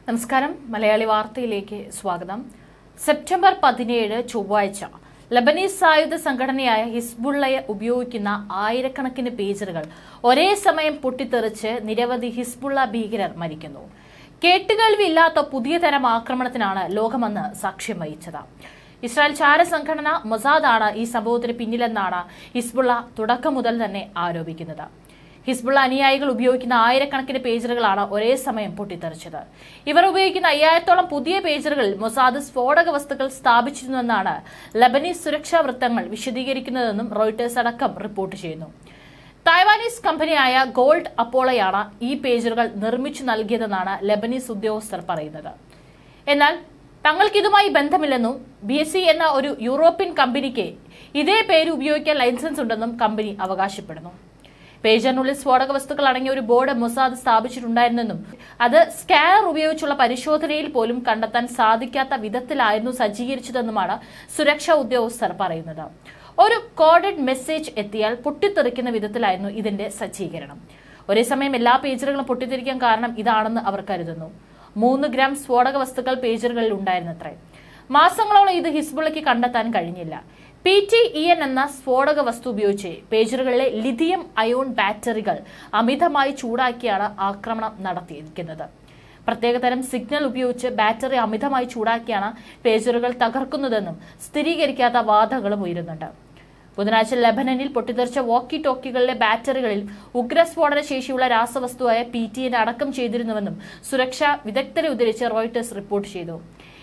നമസ്കാരം മലയാളി വാർത്തയിലേക്ക് സ്വാഗതം സെപ്റ്റംബർ പതിനേഴ് ചൊവ്വാഴ്ച ലബനീസ് സായുധ സംഘടനയായ ഹിസ്ബുള്ളയെ ഉപയോഗിക്കുന്ന ആയിരക്കണക്കിന് പേജറുകൾ ഒരേ സമയം പൊട്ടിത്തെറിച്ച് നിരവധി ഹിസ്ബുള്ള ഭീകരർ മരിക്കുന്നു കേട്ടുകേൾവിയില്ലാത്ത പുതിയ തരം ആക്രമണത്തിനാണ് ലോകമെന്ന് സാക്ഷ്യം വഹിച്ചത് ഇസ്രായേൽ ചാര സംഘടന മൊസാദാണ് ഈ സംഭവത്തിന് പിന്നിലെന്നാണ് ഹിസ്ബുള്ള തുടക്കം മുതൽ തന്നെ ആരോപിക്കുന്നത് ഹിസ്ബുള്ള അനുയായികൾ ഉപയോഗിക്കുന്ന ആയിരക്കണക്കിന് പേജറുകളാണ് ഒരേ സമയം പൊട്ടിത്തെറിച്ചത് ഇവർ ഉപയോഗിക്കുന്ന അയ്യായിരത്തോളം പുതിയ പേജറുകളിൽ മൊസാദ് സ്ഫോടക വസ്തുക്കൾ സ്ഥാപിച്ചിരുന്നുവെന്നാണ് ലബനീസ് സുരക്ഷാ വൃത്തങ്ങൾ വിശദീകരിക്കുന്നതെന്നും റോയിട്ടേഴ്സ് അടക്കം റിപ്പോർട്ട് ചെയ്യുന്നു തായ്വാനീസ് കമ്പനിയായ ഗോൾഡ് അപ്പോളയാണ് ഈ പേജറുകൾ നിർമ്മിച്ചു നൽകിയതെന്നാണ് ലബനീസ് ഉദ്യോഗസ്ഥർ പറയുന്നത് എന്നാൽ തങ്ങൾക്ക് ഇതുമായി ബന്ധമില്ലെന്നും ബി എസ് സി എന്ന ഒരു യൂറോപ്യൻ കമ്പനിക്ക് ഇതേ പേര് ഉപയോഗിക്കാൻ ലൈസൻസ് ഉണ്ടെന്നും കമ്പനി അവകാശപ്പെടുന്നു പേജറിനുള്ളിൽ സ്ഫോടക വസ്തുക്കൾ അടങ്ങിയ ഒരു ബോർഡ് മൊസാദ് സ്ഥാപിച്ചിട്ടുണ്ടായിരുന്നെന്നും അത് സ്കാനർ ഉപയോഗിച്ചുള്ള പരിശോധനയിൽ പോലും കണ്ടെത്താൻ സാധിക്കാത്ത വിധത്തിലായിരുന്നു സജ്ജീകരിച്ചതെന്നുമാണ് സുരക്ഷാ ഉദ്യോഗസ്ഥർ പറയുന്നത് ഒരു കോഡഡ് മെസ്സേജ് എത്തിയാൽ പൊട്ടിത്തെറിക്കുന്ന വിധത്തിലായിരുന്നു ഇതിന്റെ സജ്ജീകരണം ഒരേ സമയം എല്ലാ പേജറുകളും പൊട്ടിത്തെറിക്കാൻ കാരണം ഇതാണെന്ന് അവർ കരുതുന്നു മൂന്ന് ഗ്രാം സ്ഫോടക വസ്തുക്കൾ പേജറുകളിൽ ഉണ്ടായിരുന്നത്രേ മാസങ്ങളോളം ഇത് ഹിസ്ബുള്ളയ്ക്ക് കണ്ടെത്താൻ കഴിഞ്ഞില്ല പി ടി ഇ എൻ എന്ന സ്ഫോടക വസ്തു ഉപയോഗിച്ച് പേജറുകളിലെ ലിഥിയം അയോൺ ബാറ്ററികൾ അമിതമായി ചൂടാക്കിയാണ് ആക്രമണം നടത്തിയിരിക്കുന്നത് പ്രത്യേകതരം സിഗ്നൽ ഉപയോഗിച്ച് ബാറ്ററി അമിതമായി ചൂടാക്കിയാണ് പേജറുകൾ തകർക്കുന്നതെന്നും സ്ഥിരീകരിക്കാത്ത വാദങ്ങളും ഉയരുന്നുണ്ട് ബുധനാഴ്ച ലബനനിൽ പൊട്ടിത്തെറിച്ച വോക്കി ടോക്കികളിലെ ബാറ്ററികളിൽ ഉഗ്രസ്ഫോടന ശേഷിയുള്ള രാസവസ്തുവായ പി ടി എൻ അടക്കം ചെയ്തിരുന്നുവെന്നും സുരക്ഷാ വിദഗ്ധരെ ഉദ്ധരിച്ച് റോയിട്ടേഴ്സ് റിപ്പോർട്ട് ചെയ്തു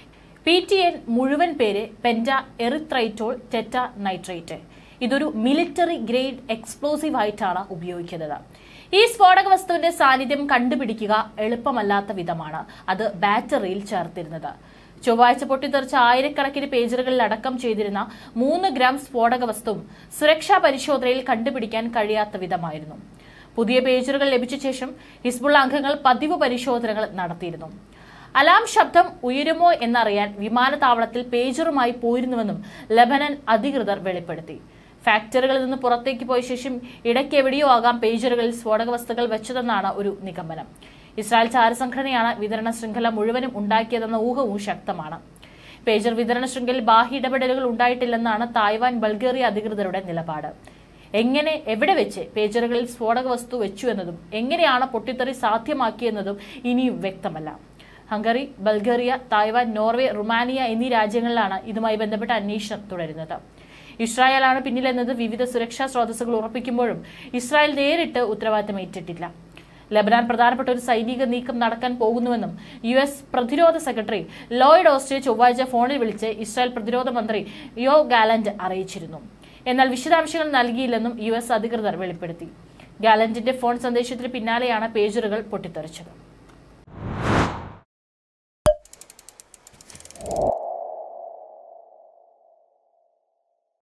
പി ടി എൻ മുഴുവൻ പേര് പെന്റ എറിത്രൈറ്റോൾ ടെറ്റ നൈട്രേറ്റ് ഇതൊരു മിലിറ്ററി ഗ്രേഡ് എക്സ്പ്ലോസീവ് ആയിട്ടാണ് ഉപയോഗിക്കുന്നത് ഈ സ്ഫോടക വസ്തുവിന്റെ സാന്നിധ്യം കണ്ടുപിടിക്കുക എളുപ്പമല്ലാത്ത വിധമാണ് അത് ബാറ്ററിയിൽ ചേർത്തിരുന്നത് ചൊവ്വാഴ്ച പൊട്ടിത്തെറിച്ച ആയിരക്കണക്കിന് പേജറുകളിൽ അടക്കം ചെയ്തിരുന്ന മൂന്ന് ഗ്രാം സ്ഫോടക വസ്തുവും സുരക്ഷാ പരിശോധനയിൽ കണ്ടുപിടിക്കാൻ കഴിയാത്ത വിധമായിരുന്നു പുതിയ പേജറുകൾ ലഭിച്ച ശേഷം ഹിസ്ബുള്ള അംഗങ്ങൾ പതിവ് പരിശോധനകൾ നടത്തിയിരുന്നു അലാം ശബ്ദം ഉയരുമോ എന്നറിയാൻ വിമാനത്താവളത്തിൽ പേജറുമായി പോയിരുന്നുവെന്നും ലബനൻ അധികൃതർ വെളിപ്പെടുത്തി ഫാക്ടറികളിൽ നിന്ന് പുറത്തേക്ക് പോയ ശേഷം ഇടയ്ക്ക് എവിടെയോ ആകാം പേജറുകളിൽ സ്ഫോടക വസ്തുക്കൾ വെച്ചതെന്നാണ് ഒരു നിഗമനം ഇസ്രായേൽ ചാരസംഘടനയാണ് വിതരണ ശൃംഖല മുഴുവനും ഉണ്ടാക്കിയതെന്ന ഊഹവും ശക്തമാണ് പേജർ വിതരണ ശൃംഖലയിൽ ബാഹ്യ ഇടപെടലുകൾ ഉണ്ടായിട്ടില്ലെന്നാണ് തായ്വാൻ ബൾഗേറിയ അധികൃതരുടെ നിലപാട് എങ്ങനെ എവിടെ വെച്ച് പേജറുകളിൽ സ്ഫോടക വസ്തു വെച്ചു എന്നതും എങ്ങനെയാണ് പൊട്ടിത്തെറി സാധ്യമാക്കിയെന്നതും ഇനിയും വ്യക്തമല്ല Hungary Bulgaria Taiwan Norway Romania എന്നീ രാജ്യങ്ങളിലാണ് ഇതുമായി ബന്ധപ്പെട്ട അന്വേഷണം തുടരുന്നത് ഇസ്രായേലാണ് പിന്നിലെന്നത് വിവിധ സുരക്ഷാ സ്രോതസ്സുകൾ ഉറപ്പിക്കുമ്പോഴും ഇസ്രായേൽ നേരിട്ട് ഉത്തരവാദിത്തം ഏറ്റിട്ടില്ല ലബനാൻ പ്രധാനപ്പെട്ട ഒരു സൈനിക നീക്കം നടക്കാൻ പോകുന്നുവെന്നും യു എസ് പ്രതിരോധ സെക്രട്ടറി ലോയിഡ് ഓസ്റ്റിയെ ചൊവ്വാഴ്ച ഫോണിൽ വിളിച്ച് ഇസ്രായേൽ പ്രതിരോധ മന്ത്രി യോ ഗാലന്റ് അറിയിച്ചിരുന്നു എന്നാൽ വിശദാംശങ്ങൾ നൽകിയില്ലെന്നും യു എസ് അധികൃതർ വെളിപ്പെടുത്തി ഗാലന്റിന്റെ ഫോൺ സന്ദേശത്തിന് പിന്നാലെയാണ് പേജറുകൾ പൊട്ടിത്തെറിച്ചത്